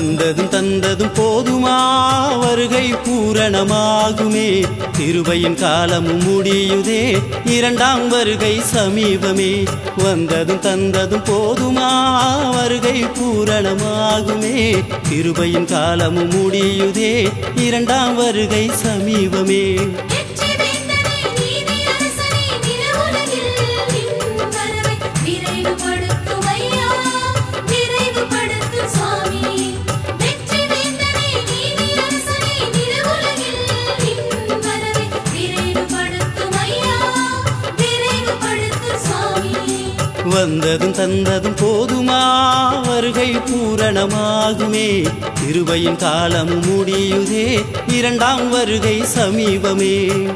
வந்ததும் தந்ததும் போதுமா வருகை பூரணமாகுமே திருவையின் காலமும் முடியுதே இரண்டாம் வருகை சமீபமே வந்ததும் தந்ததும் போதுமா வருகை பூரணமாகுமே திருவையின் காலமும் முடியுதே இரண்டாம் வருகை சமீபமே வெற்றி வேந்தனே நீதி அரசனே நிலவுலகில் நின் வரவை விரைவுபடுத்தும் ஐயா விரைவுபடுத்தும் சுவாமி வெற்றி வேந்தனே நீதி அரசனே நிலவுலகில் நின் வரவை விரைவுபடுத்தும் ஐயா விரைவுபடுத்தும் சுவாமி வந்ததும் தந்ததும் போதுமா வருகை பூரணமாகுமே திருவையின் காலமும் முடியுதே இரண்டாம் வருகை சமீபமே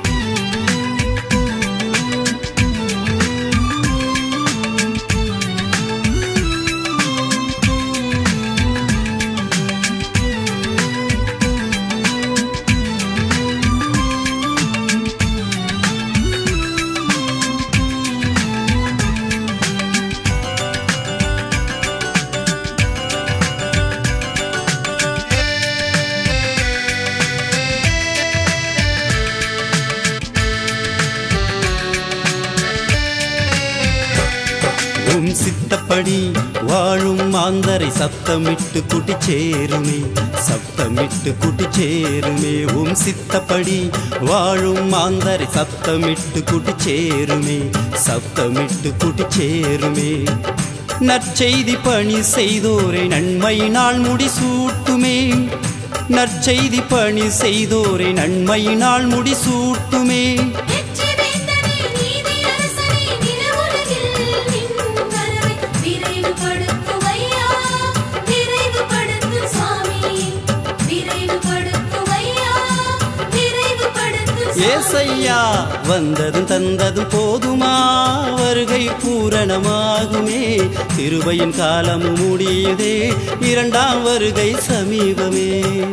உம் சித்தப்படி வாழும் மாந்தரை சத்தமிட்டு குட்டி சேருமே சத்தமிட்டு குட்டி சேருமே உம் சித்தப்படி வாழும் மாந்தரை சத்தமிட்டு குட்டி சேருமே சத்தமிட்டு குட்டி சேருமே நற்செய்தி பணி செய்தோரை நன்மையினால் முடிசூட்டுமே நற்செய்தி பணி செய்தோரை நன்மையினால் முடிசூட்டுமே வெற்றி வேந்தனே நீதி அரசனே நிலவுலகில் நின் வரவை விரைவுபடுத்தும் ஐயா விரைவுபடுத்தும் சுவாமி விரைவுபடுத்தும் ஐயா விரைவுபடுத்தும் ஏசையா வந்ததும் தந்ததும் போதுமா வருகை பூரணமாகுமே திருவையின் காலம் முடியுதே இரண்டாம் வருகை சமீபமே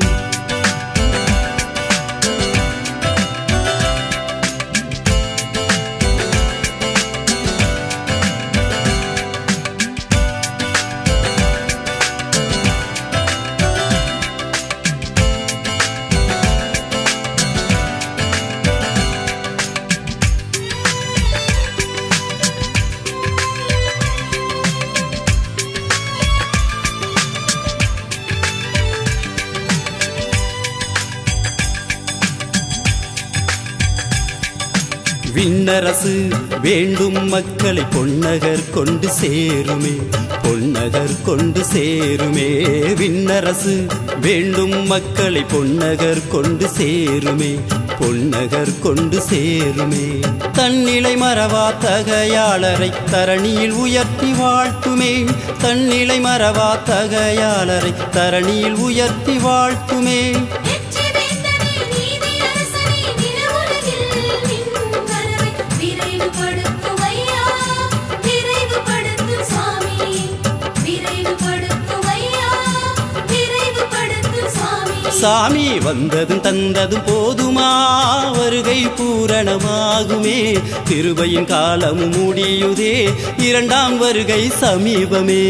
விண்ணரசு வேண்டும் மக்களை பொன்னகர் கொண்டு சேருமே பொன்னகர் கொண்டு சேருமே விண்ணரசு வேண்டும் மக்களை பொன்னகர் கொண்டு சேருமே பொன்னகர் கொண்டு சேருமே தன்னிலை மறவா தகையாளரை தரணியில் உயர்த்தி வாழ்த்துமே தன்னிலை மறவா தகையாளரை தரணியில் உயர்த்தி வாழ்த்துமே வெற்றி வேந்தனே நீதி அரசனே நிலவுலகில் நின் வரவை விரைவுபடுத்தும் ஐயா விரைவுபடுத்தும் சுவாமி விரைவுபடுத்தும் ஐயா விரைவுபடுத்தும் சுவாமி சாமி வந்ததும் தந்ததும் போதுமா வருகை பூரணமாகுமே திருவையின் காலமும் முடியுதே இரண்டாம் வருகை சமீபமே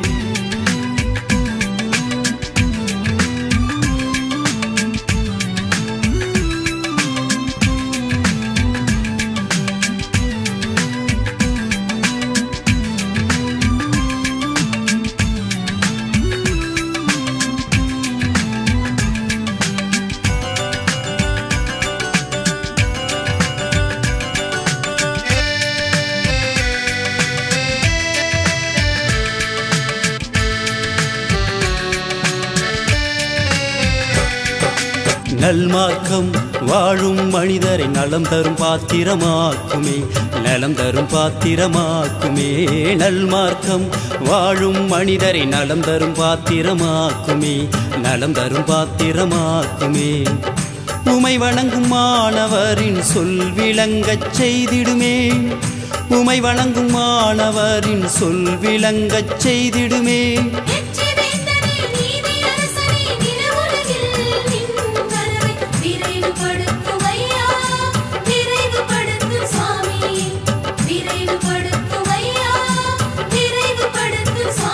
நல்மார்க்கம் வாழும் மனிதரை நலம் தரும் பாத்திரமாக்குமே நலம் தரும் பாத்திரமாக்குமே நல்மார்க்கம் வாழும் மனிதரை நலம் தரும் பாத்திரமாக்குமே நலம் தரும் பாத்திரமாக்குமே உமை வணங்கும் மாணவரின் சொல் விளங்கச் செய்திடுமே உமை வணங்கும் மாணவரின் சொல் விளங்கச் செய்திடுமே வெற்றி வேந்தனே நீதி அரசனே நிலவுலகில் நின் வரவை விரைவுபடுத்தும் ஐயா விரைவுபடுத்தும் சுவாமி விரைவுபடுத்தும் ஐயா விரைவுபடுத்தும் சுவாமி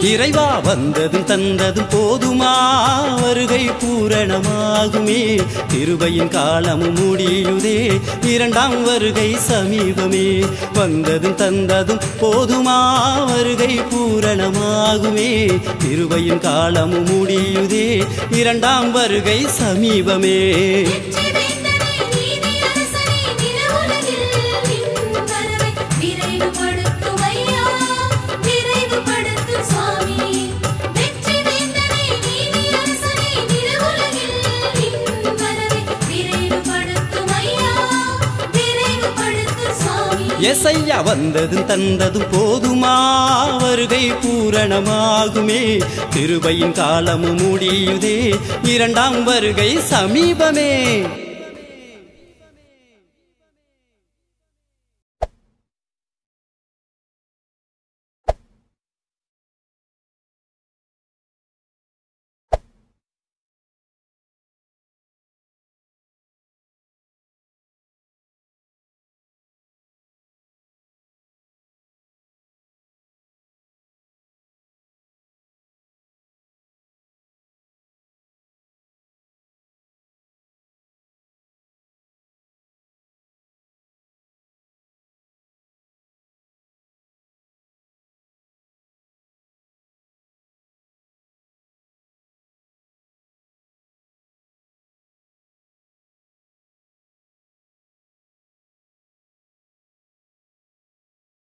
இறைவா வந்ததும் தந்ததும் போதுமா வருகை பூரணமாகுமே திருவையின் காலமும் முடியுதே இரண்டாம் வருகை சமீபமே வந்ததும் தந்ததும் போதுமா வருகை பூரணமாகுமே திருவையின் காலமும் முடியுதே இரண்டாம் வருகை சமீபமே வெற்றி வேந்தனே நீதி அரசனே நிலவுலகில் நின் வரவை விரைவுபடுத்தும் ஐயா விரைவுபடுத்தும் சுவாமி வெற்றி வேந்தனே நீதி அரசனே நிலவுலகில் நின் வரவை விரைவுபடுத்தும் ஐயா விரைவுபடுத்தும் சுவாமி எசையா வந்ததும் தந்ததும் போதுமா வருகை பூரணமாகுமே திருவையின் காலமும் முடியுதே இரண்டாம் வருகை சமீபமே